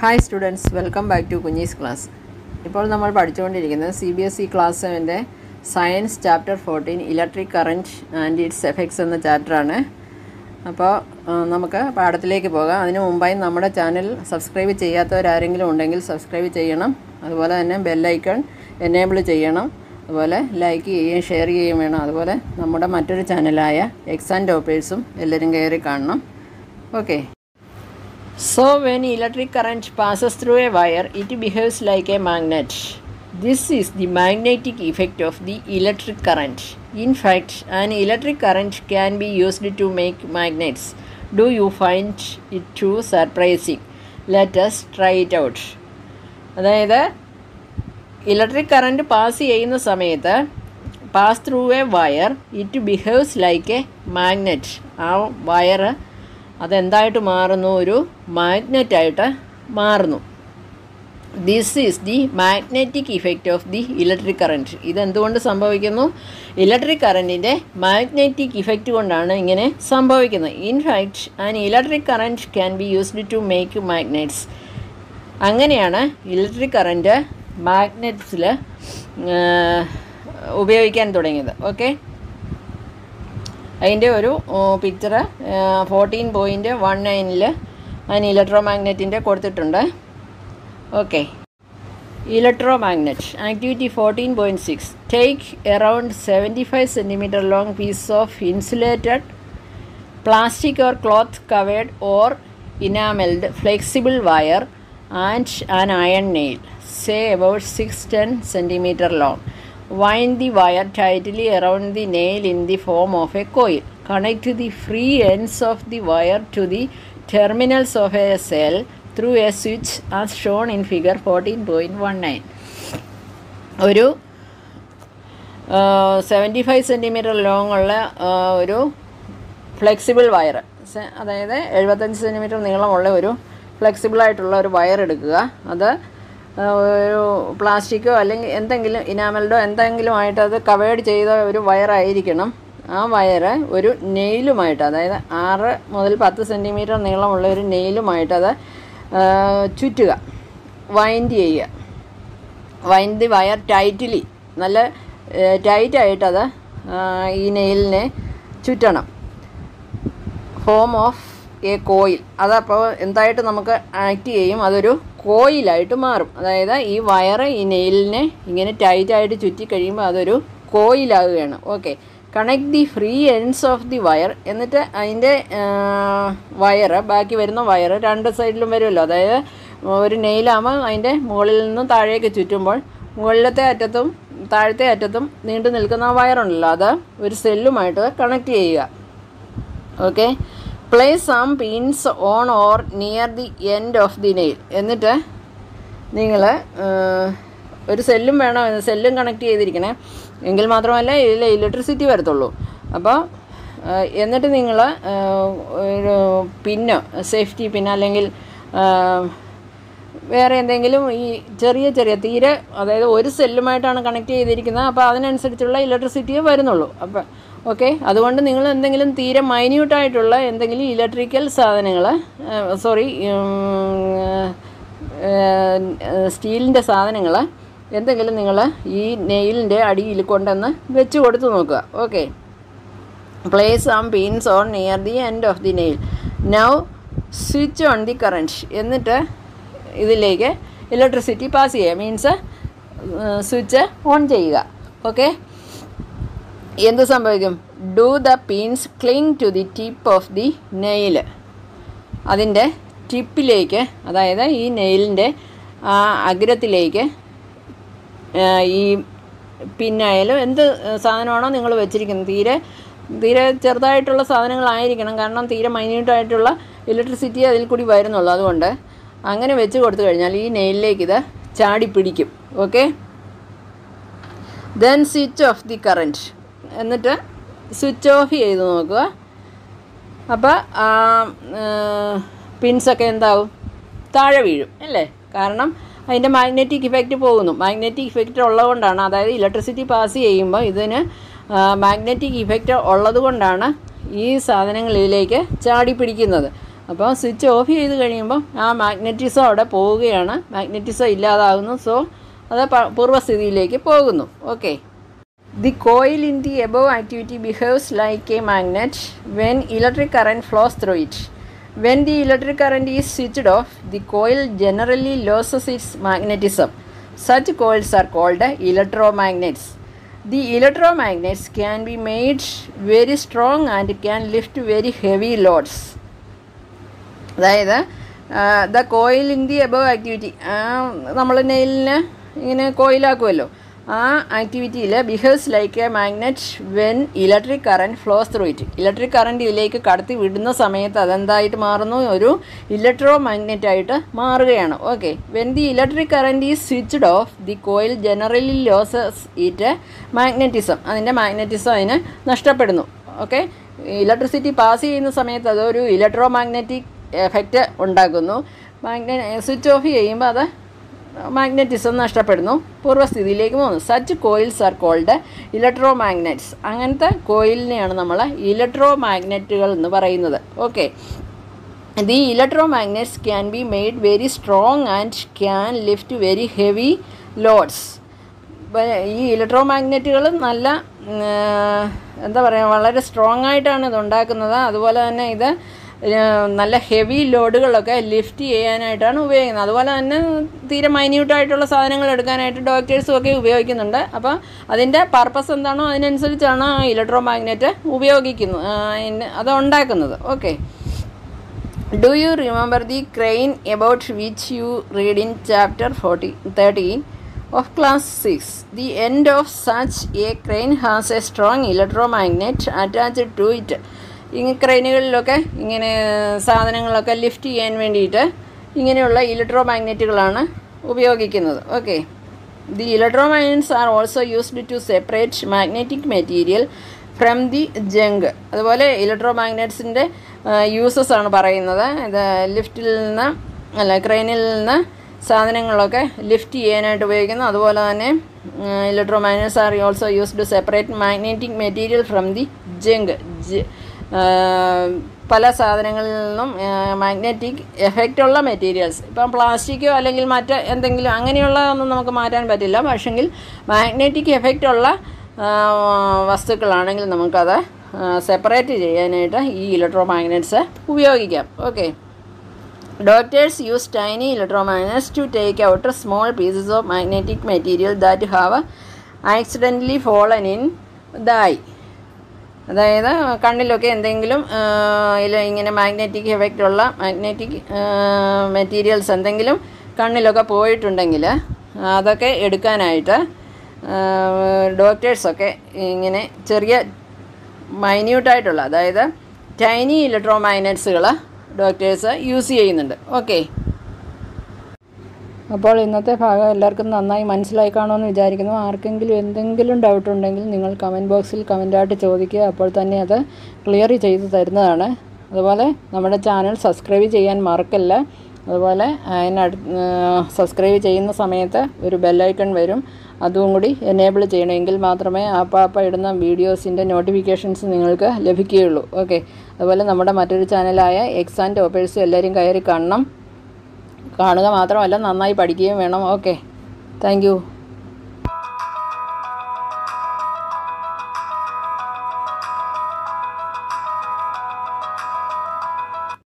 Hi students welcome back to Kunjees class ഇപ്പോൾ നമ്മൾ പഠിച്ചുകൊണ്ടിരിക്കുന്നത് C B S E class സെവൻ്റെ science chapter fourteen electric current and its effects എന്ന ചാപ്റ്ററാണ് അപ്പോൾ ആ, നമുക്ക് പാഠത്തിലേക്ക് പോകാം അതിന് മുമ്പായി നമ്മുടെ ചാനൽ സബ്സ്ക്രൈബ് ചെയ്യാത്തവരാരെങ്കിലും ഉണ്ടെങ്കിൽ സബ്സ്ക്രൈബ് ചെയ്യണം അതുപോലെ തന്നെ ബെല്ലൈക്കൺ എനേബിൾ ചെയ്യണം അതുപോലെ ലൈക്ക് ചെയ്യുകയും ഷെയർ ചെയ്യുകയും വേണം അതുപോലെ നമ്മുടെ മറ്റൊരു ചാനലായ എക്സാം ടോപ്പേഴ്സും എല്ലാവരും കയറി കാണണം okay So, when electric current passes through a wire, it behaves like a magnet. This is the magnetic effect of the electric current. In fact, an electric current can be used to make magnets. Do you find it too surprising? Let us try it out. അതായത് electric current pass ചെയ്യുന്ന സമയത്ത് pass through a wire it behaves like a magnet ആ wire അതെന്തായിട്ട് മാറുന്നു ഒരു മാഗ്നറ്റായിട്ട് മാറുന്നു this is the magnetic effect of the electric current ഇതെന്തുകൊണ്ട് സംഭവിക്കുന്നു ഇലക്ട്രിക് കറൻറ്റിൻ്റെ മാഗ്നറ്റിക് ഇഫക്റ്റ് കൊണ്ടാണ് ഇങ്ങനെ സംഭവിക്കുന്നത് in fact an electric current can be used to make magnets അങ്ങനെയാണ് ഇലക്ട്രിക് കറൻറ്റ് മാഗ്നറ്റ്സിൽ ഉപയോഗിക്കാൻ തുടങ്ങിയത് ഓക്കെ അതിൻ്റെ ഒരു പിക്ചർ ഫോർട്ടീൻ പോയിൻറ്റ് വൺ നയനിൽ അതിന് ഇലക്ട്രോ മാഗ്നറ്റിൻ്റെ കൊടുത്തിട്ടുണ്ട് okay electromagnet activity fourteen point six take around seventy five centimetre long piece of insulated plastic or cloth covered or enameled flexible wire and an iron nail, say about 6-10 centimeter long. Wind the wire tightly around the nail in the form of a coil. Connect the free ends of the wire to the terminals of a cell through a switch as shown in figure 14.19. ഒരു seventy five centimetre long ഉള്ള ആ, ഒരു flexible wire അതായത് എഴുപത്തഞ്ച് centimetre നീളമുള്ള ഒരു flexible ആയിട്ടുള്ള ഒരു വയർ എടുക്കുക അത് ആ, ഒരു പ്ലാസ്റ്റിക്കോ അല്ലെങ്കിൽ എന്തെങ്കിലും ഇനാമൽഡോ എന്തെങ്കിലും ആയിട്ട് അത് കവേർഡ് ചെയ്ത ഒരു വയറായിരിക്കണം ആ വയർ ഒരു നെയിലുമായിട്ട് അതായത് ആറ് മുതൽ പത്ത് സെൻറ്റിമീറ്റർ നീളമുള്ള ഒരു നെയിലുമായിട്ട് അത് ആ, ചുറ്റുക വൈൻഡ് ചെയ്യുക വൈൻഡ് ദി വയർ ടൈറ്റ്ലി നല്ല ടൈറ്റായിട്ടത് ഈ നെയിലിനെ ചുറ്റണം ഫോം ഓഫ് എ കോയിൽ അതപ്പോൾ എന്തായിട്ട് നമുക്ക് ആക്ട് ചെയ്യും അതൊരു കോയിലായിട്ട് മാറും അതായത് ഈ വയറ് ഈ നെയിലിനെ ഇങ്ങനെ ടൈറ്റായിട്ട് ചുറ്റി കഴിയുമ്പോൾ അതൊരു കോയിലാകുകയാണ് okay connect the free ends of the wire എന്നിട്ട് അതിൻ്റെ വയറ് ബാക്കി വരുന്ന വയറ് രണ്ട് സൈഡിലും വരുമല്ലോ അതായത് ഒരു നെയിലാകുമ്പോൾ അതിൻ്റെ മുകളിൽ നിന്നും താഴേക്ക് ചുറ്റുമ്പോൾ മുകളിലത്തെ അറ്റത്തും താഴത്തെ അറ്റത്തും നീണ്ടു നിൽക്കുന്ന ആ വയറുണ്ടല്ലോ അത് ഒരു സെല്ലുമായിട്ട് കണക്ട് ചെയ്യുക okay place some pins on or near the end of the nail എന്നിട്ട് നിങ്ങൾ ഒരു സെല്ലും വേണം സെല്ലും കണക്ട് ചെയ്തിരിക്കണേ എങ്കിൽ മാത്രമല്ല ഇതിൽ ഇലക്ട്രിസിറ്റി വരത്തുള്ളൂ അപ്പോൾ എന്നിട്ട് നിങ്ങൾ ഒരു പിന്നോ സേഫ്റ്റി പിൻ അല്ലെങ്കിൽ ആ, വേറെ എന്തെങ്കിലും ഈ ചെറിയ ചെറിയ തീരെ അതായത് ഒരു സെല്ലുമായിട്ടാണ് കണക്ട് ചെയ്തിരിക്കുന്നത് അപ്പോൾ അതിനനുസരിച്ചുള്ള ഇലക്ട്രിസിറ്റിയേ വരുന്നുള്ളൂ അപ്പോൾ ഓക്കെ അതുകൊണ്ട് നിങ്ങൾ എന്തെങ്കിലും തീരെ മൈന്യൂട്ടായിട്ടുള്ള എന്തെങ്കിലും ഇലക്ട്രിക്കൽ സാധനങ്ങൾ സോറി സ്റ്റീലിൻ്റെ സാധനങ്ങൾ എന്തെങ്കിലും നിങ്ങൾ ഈ നെയിലിൻ്റെ അടിയിൽ കൊണ്ടുവന്ന് വെച്ച് കൊടുത്ത് നോക്കുക okay place some pins on near the end of the nail now switch on the current എന്നിട്ട് ഇതിലേക്ക് ഇലക്ട്രിസിറ്റി പാസ് ചെയ്യുക മീൻസ് സ്വിച്ച് ഓൺ ചെയ്യുക ഓക്കെ എന്ത് സംഭവിക്കും do the pins cling to the tip of the nail അതിൻ്റെ ടിപ്പിലേക്ക് അതായത് ഈ നെയിലിൻ്റെ ആ അഗ്രത്തിലേക്ക് ആ, ഈ പിന്നായാലും എന്ത് സാധനമാണോ നിങ്ങൾ വെച്ചിരിക്കുന്നത് തീരെ തീരെ ചെറുതായിട്ടുള്ള സാധനങ്ങളായിരിക്കണം കാരണം തീരെ മൈന്യൂട്ടായിട്ടുള്ള ഇലക്ട്രിസിറ്റി അതിൽ കൂടി വരുന്നുള്ളൂ അതുകൊണ്ട് അങ്ങനെ വെച്ച് കൊടുത്തു കഴിഞ്ഞാൽ ഈ നെയിലിലേക്ക് ഇത് ചാടി പിടിക്കും okay then switch off the current എന്നിട്ട് സ്വിച്ച് ഓഫ് ചെയ്ത് നോക്കുക അപ്പോൾ ആ പിൻസൊക്കെ എന്താവും താഴെ വീഴും അല്ലേ കാരണം അതിൻ്റെ മാഗ്നറ്റിക് ഇഫക്റ്റ് പോകുന്നു മാഗ്നറ്റിക് ഇഫക്റ്റ് ഉള്ളതുകൊണ്ടാണ് അതായത് ഇലക്ട്രിസിറ്റി പാസ് ചെയ്യുമ്പോൾ ഇതിന് മാഗ്നറ്റിക് ഇഫക്റ്റ് ഉള്ളത് കൊണ്ടാണ് ഈ സാധനങ്ങൾ ഇതിലേക്ക് ചാടി പിടിക്കുന്നത് അപ്പോൾ സ്വിച്ച് ഓഫ് ചെയ്ത് കഴിയുമ്പോൾ ആ മാഗ്നറ്റിസം അവിടെ പോവുകയാണ് മാഗ്നറ്റിസം ഇല്ലാതാകുന്നു സോ അത് പ- പൂർവ്വസ്ഥിതിയിലേക്ക് പോകുന്നു okay The coil in the above activity behaves like a magnet when electric current flows through it. When the electric current is switched off, the coil generally loses its magnetism. Such coils are called electromagnets. The electromagnets can be made very strong and can lift very heavy loads. അതായത് the coil in the above activity നമ്മൾ നെയിലിന് ഇങ്ങനെ കോയിലാക്കുമല്ലോ ആ ആക്ടിവിറ്റിയിൽ behaves like a magnet when electric current flows through it electric current ഇതിലേക്ക് കടത്തി വിടുന്ന സമയത്ത് അതെന്തായിട്ട് മാറുന്നു ഒരു ഇലക്ട്രോ മാഗ്നറ്റ് ആയിട്ട് മാറുകയാണ് okay when the electric current is switched off the coil generally loses it magnetism അതിൻ്റെ മാഗ്നറ്റിസം അതിന് നഷ്ടപ്പെടുന്നു ഓക്കെ ഇലക്ട്രിസിറ്റി പാസ് ചെയ്യുന്ന സമയത്ത് അതൊരു ഇലക്ട്രോ മാഗ്നറ്റിക് എഫക്റ്റ് ഉണ്ടാക്കുന്നു മാഗ്ന സ്വിച്ച് ഓഫ് ചെയ്യുമ്പോൾ അത് മാഗ്നറ്റിസം നഷ്ടപ്പെടുന്നു പൂർവ്വസ്ഥിതിയിലേക്ക് പോകുന്നു such coils are called electromagnets അങ്ങനത്തെ കോയിലിനെയാണ് നമ്മൾ ഇലക്ട്രോ മാഗ്നറ്റുകൾ എന്ന് പറയുന്നത് okay the electromagnets can be made very strong and can lift very heavy loads ഈ ഇലക്ട്രോ മാഗ്നറ്റുകൾ നല്ല ഉം, എന്താ പറയുക വളരെ സ്ട്രോങ് ആയിട്ടാണ് ഇത് ഉണ്ടാക്കുന്നത് അതുപോലെ തന്നെ ഇത് ഏഹ്, നല്ല ഹെവി ലോഡുകളൊക്കെ ലിഫ്റ്റ് ചെയ്യാനായിട്ടാണ് ഉപയോഗിക്കുന്നത് അതുപോലെ തന്നെ തീരെ മൈന്യൂട്ടായിട്ടുള്ള സാധനങ്ങൾ എടുക്കാനായിട്ട് ഡോക്ടേഴ്സും ഒക്കെ ഉപയോഗിക്കുന്നുണ്ട് അപ്പോൾ അതിൻ്റെ പർപ്പസ് എന്താണോ അതിനനുസരിച്ചാണ് ആ ഇലക്ട്രോ മാഗ്നറ്റ് ഉപയോഗിക്കുന്നത് ആ, അതിന് അത് ഉണ്ടാക്കുന്നത് okay Do you remember the crane about which you read in chapter 40, 13 of class 6? The end of such a crane has a strong electromagnet attached to it. ഈ ക്രെയിനുകളിലൊക്കെ ഇങ്ങനെ സാധനങ്ങളൊക്കെ ലിഫ്റ്റ് ചെയ്യാൻ വേണ്ടിയിട്ട് ഇങ്ങനെയുള്ള ഇലക്ട്രോ മാഗ്നറ്റുകളാണ് ഉപയോഗിക്കുന്നത് okay the electromagnets are also used to separate magnetic material from the junk അതുപോലെ ഇലക്ട്രോ മാഗ്നറ്റ്സിൻ്റെ യൂസസ് ആണ് പറയുന്നത് ഇത് ലിഫ്റ്റിൽ നിന്ന് അല്ല ക്രെയിനിൽ നിന്ന് സാധനങ്ങളൊക്കെ ലിഫ്റ്റ് ചെയ്യാനായിട്ട് ഉപയോഗിക്കുന്നു അതുപോലെ തന്നെ electromagnets are also use to separate magnetic material from the junk പല സാധനങ്ങളിൽ നിന്നും മാഗ്നറ്റിക് എഫക്റ്റ് ഉള്ള മെറ്റീരിയൽസ് ഇപ്പം പ്ലാസ്റ്റിക്കോ അല്ലെങ്കിൽ മറ്റ് എന്തെങ്കിലും അങ്ങനെയുള്ളതൊന്നും നമുക്ക് മാറ്റാൻ പറ്റില്ല പക്ഷെങ്കിൽ മാഗ്നറ്റിക് എഫക്റ്റ് ഉള്ള ആ, വസ്തുക്കളാണെങ്കിൽ നമുക്കത് സെപ്പറേറ്റ് ചെയ്യാനായിട്ട് ഈ ഇലക്ട്രോ മാഗ്നറ്റ്സ് ഉപയോഗിക്കാം okay doctors use tiny electromagnets to take out small pieces of magnetic material that have accidentally fallen in the eye അതായത് കണ്ണിലൊക്കെ എന്തെങ്കിലും ആ, ഇല ഇങ്ങനെ മാഗ്നറ്റിക് എഫക്റ്റ് ഉള്ള മാഗ്നറ്റിക് മെറ്റീരിയൽസ് എന്തെങ്കിലും കണ്ണിലൊക്കെ പോയിട്ടുണ്ടെങ്കിൽ അതൊക്കെ എടുക്കാനായിട്ട് ഡോക്ടേഴ്സൊക്കെ ഇങ്ങനെ ചെറിയ മൈന്യൂട്ടായിട്ടുള്ള അതായത് ടൈനി ഇലക്ട്രോ മാഗ്നറ്റ്സുകൾ ഡോക്ടേഴ്സ് യൂസ് ചെയ്യുന്നുണ്ട് ഓക്കെ അപ്പോൾ ഇന്നത്തെ ഭാഗം എല്ലാവർക്കും നന്നായി മനസ്സിലായി കാണുമെന്ന് വിചാരിക്കുന്നു ആർക്കെങ്കിലും എന്തെങ്കിലും ഡൗട്ട് ഉണ്ടെങ്കിൽ നിങ്ങൾ കമൻറ്റ് ബോക്സിൽ കമൻറ്റായിട്ട് ചോദിക്കുക അപ്പോൾ തന്നെ അത് ക്ലിയർ ചെയ്ത് തരുന്നതാണ് അതുപോലെ നമ്മുടെ ചാനൽ സബ്സ്ക്രൈബ് ചെയ്യാൻ മറക്കല്ല അതുപോലെ അതിനടു സബ്സ്ക്രൈബ് ചെയ്യുന്ന സമയത്ത് ഒരു ബെല്ലൈക്കൺ വരും അതും കൂടി എനേബിൾ ചെയ്യണമെങ്കിൽ മാത്രമേ ആപ്പാപ്പ ഇടുന്ന വീഡിയോസിൻ്റെ നോട്ടിഫിക്കേഷൻസ് നിങ്ങൾക്ക് ലഭിക്കുകയുള്ളൂ ഓക്കെ അതുപോലെ നമ്മുടെ മറ്റൊരു ചാനലായ എക്സ് ആൻഡ് ടോപ്പേഴ്സ് എല്ലാവരും കയറി കാണണം കാണുക മാത്രമല്ല നന്നായി പഠിക്കുകയും വേണം ഓക്കെ താങ്ക്